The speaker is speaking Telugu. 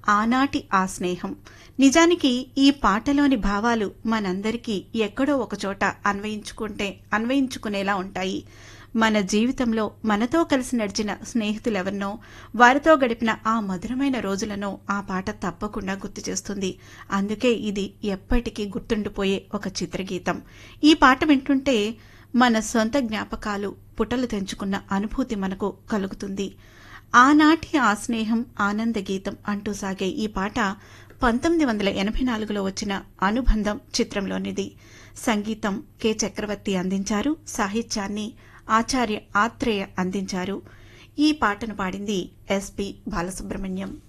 ఆనాటి ఆ స్నేహం నిజానికి ఈ పాటలోని భావాలు మనందరికీ ఎక్కడో ఒకచోట అన్వయించుకుంటే అన్వయించుకునేలా ఉంటాయి మన జీవితంలో మనతో కలిసి నడిచిన స్నేహితులెవరినో వారితో గడిపిన ఆ మధురమైన రోజులను ఆ పాట తప్పకుండా గుర్తు చేస్తుంది అందుకే ఇది ఎప్పటికీ గుర్తుండిపోయే ఒక చిత్రగీతం ఈ పాట వింటుంటే మన సొంత జ్ఞాపకాలు పుటలు తెంచుకున్న అనుభూతి మనకు కలుగుతుంది ఆనాటి ఆ స్నేహం ఆనంద గీతం అంటూ సాగే ఈ పాట పంతొమ్మిది వందల ఎనభై నాలుగులో వచ్చిన అనుబంధం చిత్రంలోనిది సంగీతం కె చక్రవర్తి అందించారు సాహిత్యాన్ని ఆచార్య ఆత్రేయ అందించారు ఈ పాటను పాడింది ఎస్పి బాలసుబ్రహ్మణ్యం